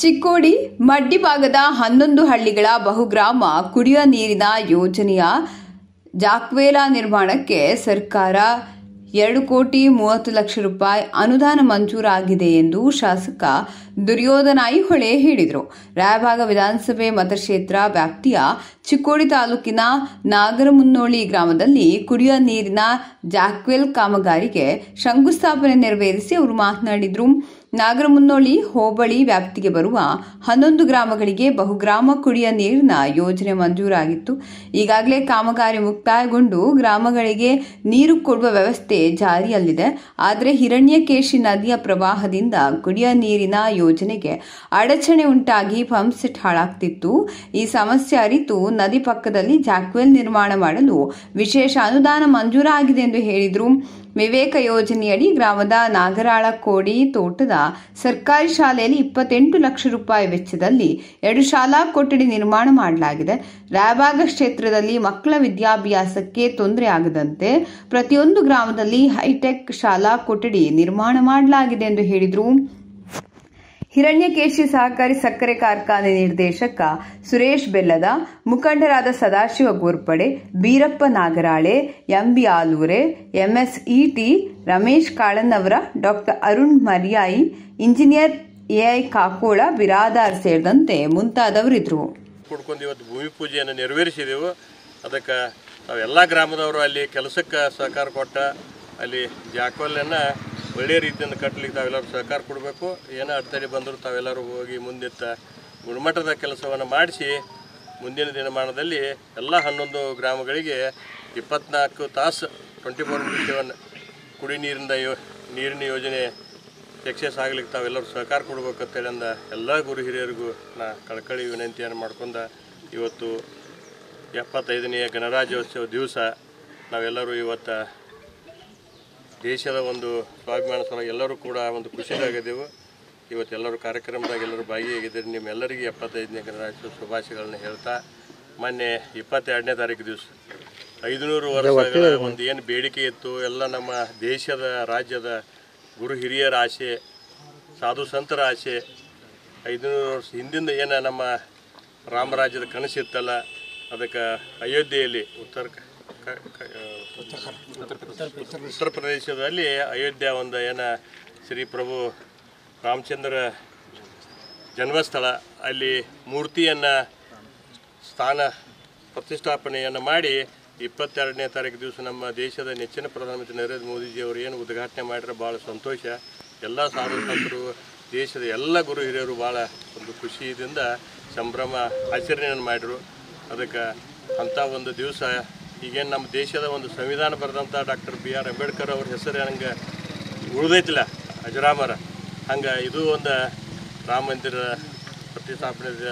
ಚಿಕ್ಕೋಡಿ ಮಡ್ಡಿ ಭಾಗದ ಹನ್ನೊಂದು ಹಳ್ಳಿಗಳ ಬಹುಗ್ರಾಮ ಕುಡಿಯುವ ನೀರಿನ ಯೋಜನೆಯ ಜಾಕ್ವೇಲ ನಿರ್ಮಾಣಕ್ಕೆ ಸರ್ಕಾರ ಎರಡು ಕೋಟಿ ಮೂವತ್ತು ಲಕ್ಷ ರೂಪಾಯಿ ಅನುದಾನ ಮಂಜೂರಾಗಿದೆ ಎಂದು ಶಾಸಕ ದುರ್ಯೋಧನ ಐಹೊಳೆ ಹೇಳಿದರು ರಾಯಭಾಗ ವಿಧಾನಸಭೆ ಮತಕ್ಷೇತ್ರ ವ್ಯಾಪ್ತಿಯ ಚಿಕ್ಕೋಡಿ ತಾಲೂಕಿನ ನಾಗರಮುನ್ನೋಳಿ ಗ್ರಾಮದಲ್ಲಿ ಕುಡಿಯುವ ನೀರಿನ ಜಾಕ್ವೆಲ್ ಕಾಮಗಾರಿಗೆ ಶಂಕುಸ್ಥಾಪನೆ ನೆರವೇರಿಸಿ ಅವರು ಮಾತನಾಡಿದರು ನಾಗರಮುನ್ನೋಳಿ ಹೋಬಳಿ ವ್ಯಾಪ್ತಿಗೆ ಬರುವ ಹನ್ನೊಂದು ಗ್ರಾಮಗಳಿಗೆ ಬಹುಗ್ರಾಮ ಕುಡಿಯ ನೀರಿನ ಯೋಜನೆ ಮಂಜೂರಾಗಿತ್ತು ಈಗಾಗಲೇ ಕಾಮಗಾರಿ ಮುಕ್ತಾಯಗೊಂಡು ಗ್ರಾಮಗಳಿಗೆ ನೀರು ಕೊಡುವ ವ್ಯವಸ್ಥೆ ಜಾರಿಯಲ್ಲಿದೆ ಆದರೆ ಹಿರಣ್ಯಕೇಶಿ ನದಿಯ ಪ್ರವಾಹದಿಂದ ಕುಡಿಯ ನೀರಿನ ಯೋಜನೆಗೆ ಅಡಚಣೆ ಉಂಟಾಗಿ ಪಂಪ್ ಸೆಟ್ ಹಾಳಾಗ್ತಿತ್ತು ಈ ಸಮಸ್ಯೆ ಅರಿತು ನದಿ ಪಕ್ಕದಲ್ಲಿ ಜಾಕ್ವೆಲ್ ನಿರ್ಮಾಣ ಮಾಡಲು ವಿಶೇಷ ಅನುದಾನ ಮಂಜೂರಾಗಿದೆ ಎಂದು ಹೇಳಿದರು ವಿವೇಕ ಯೋಜನೆಯಡಿ ಗ್ರಾಮದ ನಾಗರಾಳ ಕೋಡಿ ತೋಟದ ಸರ್ಕಾರಿ ಶಾಲೆಯಲ್ಲಿ ಇಪ್ಪತ್ತೆಂಟು ಲಕ್ಷ ರೂಪಾಯಿ ವೆಚ್ಚದಲ್ಲಿ ಎರಡು ಶಾಲಾ ಕೊಠಡಿ ನಿರ್ಮಾಣ ಮಾಡಲಾಗಿದೆ ರಾಯಬಾಗ ಕ್ಷೇತ್ರದಲ್ಲಿ ಮಕ್ಕಳ ವಿದ್ಯಾಭ್ಯಾಸಕ್ಕೆ ತೊಂದರೆ ಆಗದಂತೆ ಪ್ರತಿಯೊಂದು ಗ್ರಾಮದಲ್ಲಿ ಹೈಟೆಕ್ ಶಾಲಾ ಕೊಠಡಿ ನಿರ್ಮಾಣ ಮಾಡಲಾಗಿದೆ ಎಂದು ಹೇಳಿದರು ಹಿರಣ್ಯಕೇಶಿ ಸಹಕಾರಿ ಸಕ್ಕರೆ ಕಾರ್ಖಾನೆ ನಿರ್ದೇಶಕ ಸುರೇಶ್ ಬೆಲ್ಲದ ಮುಖಂಡರಾದ Sadashiva Gorpade Beerappa Nagarale MB Aalure MSET Ramesh Kalannavar doctor Arun Maryayi engineer AI Kakol Biradar ಸೇರಿದಂತೆ ಮುಂತಾದವರಿದ್ದರು ಕುಡ್ಕೊಂಡು ಇವತ್ತು ಭೂಮಿ ಪೂಜೆಯನ್ನು ನೆರವೇರಿಸಿದೆವು ಅದಕ್ಕೆ ನಾವೆಲ್ಲ ಗ್ರಾಮದವರು ಅಲ್ಲಿ ಕೆಲಸಕ್ಕೆ ಸಹಕಾರ ಕೊಟ್ಟ ಅಲ್ಲಿ ಜಾಕ್ವಲನ್ನು ಒಳ್ಳೆಯ ರೀತಿಯಿಂದ ಕಟ್ಟಲಿಕ್ಕೆ ತಾವೆಲ್ಲರೂ ಸಹಕಾರ ಕೊಡಬೇಕು ಏನೋ ಅಡೆತಡೆ ಬಂದರೂ ತಾವೆಲ್ಲರೂ ಹೋಗಿ ಮುಂದಿತ್ತ ಗುಣಮಟ್ಟದ ಕೆಲಸವನ್ನು ಮಾಡಿಸಿ ಮುಂದಿನ ದಿನಮಾನದಲ್ಲಿ ಎಲ್ಲ ಹನ್ನೊಂದು ಗ್ರಾಮಗಳಿಗೆ ಇಪ್ಪತ್ನಾಲ್ಕು ತಾಸು ಟ್ವೆಂಟಿ ಫೋರ್ ಇಂಟು ಸೆವೆನ್ ಕುಡಿ ನೀರಿನ ಯೋ ನೀರಿನ ಯೋಜನೆ ಸಕ್ಸಸ್ ಆಗ್ಲಿಕ್ಕೆ ತಾವೆಲ್ಲರೂ ಸಹಕಾರ ಕೊಡ್ಬೇಕಂತೇಳಿ ಅಂದ ಎಲ್ಲ ಗುರು ಹಿರಿಯರಿಗೂ ನಾ ಕಳಕಳಿ ವಿನಂತಿಯನ್ನು ಮಾಡ್ಕೊಂಡ ಇವತ್ತು ಎಪ್ಪತ್ತೈದನೆಯ ಗಣರಾಜ್ಯೋತ್ಸವ ದಿವಸ ನಾವೆಲ್ಲರೂ ಇವತ್ತು ದೇಶದ ಒಂದು ಸ್ವಾಭಿಮಾನ ಸಲ ಎಲ್ಲರೂ ಕೂಡ ಒಂದು ಖುಷಿಯಾಗಿದ್ದೆವು ಇವತ್ತು ಎಲ್ಲರೂ ಕಾರ್ಯಕ್ರಮದಾಗ ಎಲ್ಲರೂ ಭಾಗಿಯಾಗಿದ್ದೀರಿ ನಿಮ್ಮೆಲ್ಲರಿಗೂ ಎಪ್ಪತ್ತೈದನೇ ಗಣರಾಜ್ಯೋತ್ಸವ ಶುಭಾಶಯಗಳನ್ನ ಹೇಳ್ತಾ ಮೊನ್ನೆ ಇಪ್ಪತ್ತೆರಡನೇ ತಾರೀಕು ದಿವಸ ಐದುನೂರು ವರ್ಷಗಳ ಒಂದು ಏನು ಬೇಡಿಕೆ ಇತ್ತು ಎಲ್ಲ ನಮ್ಮ ದೇಶದ ರಾಜ್ಯದ ಗುರು ಹಿರಿಯರ ಆಸೆ ಸಾಧು ಸಂತರ ಆಸೆ ಐದುನೂರು ವರ್ಷ ಹಿಂದಿಂದ ಏನು ನಮ್ಮ ರಾಮರಾಜ್ಯದ ಕನಸಿತ್ತಲ್ಲ ಅದಕ್ಕೆ ಅಯೋಧ್ಯೆಯಲ್ಲಿ ಉತ್ತರ ಕ- ಕ- ಕ- ಉತ್ತರ ಪ್ರದೇಶದಲ್ಲಿ ಅಯೋಧ್ಯ ಒಂದು ಏನ ಶ್ರೀ ಪ್ರಭು ರಾಮಚಂದ್ರ ಜನ್ಮಸ್ಥಳ ಅಲ್ಲಿ ಮೂರ್ತಿಯನ್ನು ಸ್ಥಾನ ಪ್ರತಿಷ್ಠಾಪನೆಯನ್ನು ಮಾಡಿ ಇಪ್ಪತ್ತೆರಡನೇ ತಾರೀಕು ದಿವಸ ನಮ್ಮ ದೇಶದ ನೆಚ್ಚಿನ ಪ್ರಧಾನಮಂತ್ರಿ ನರೇಂದ್ರ ಮೋದಿಜಿಯವರು ಏನು ಉದ್ಘಾಟನೆ ಮಾಡಿದ್ರೆ ಭಾಳ ಸಂತೋಷ ಎಲ್ಲ ಸಾಧು ಸಂತರು ದೇಶದ ಎಲ್ಲ ಗುರು ಹಿರಿಯರು ಭಾಳ ಒಂದು ಖುಷಿಯಿಂದ ಸಂಭ್ರಮ ಆಚರಣೆಯನ್ನು ಮಾಡಿದ್ರು ಅದಕ್ಕೆ ಅಂಥ ಒಂದು ದಿವಸ ಈಗೇನು ನಮ್ಮ ದೇಶದ ಒಂದು ಸಂವಿಧಾನ ಬರೆದಂಥ ಡಾಕ್ಟರ್ ಬಿ ಆರ್ ಅಂಬೇಡ್ಕರ್ ಅವ್ರ ಹೆಸರು ಹಂಗೆ ಉಳಿದೈತಿಲ್ಲ ಅಜರಾಮರ ಹಂಗೆ ಇದು ಒಂದು ರಾಮ ಮಂದಿರ ಪ್ರತಿಷ್ಠಾಪನೆ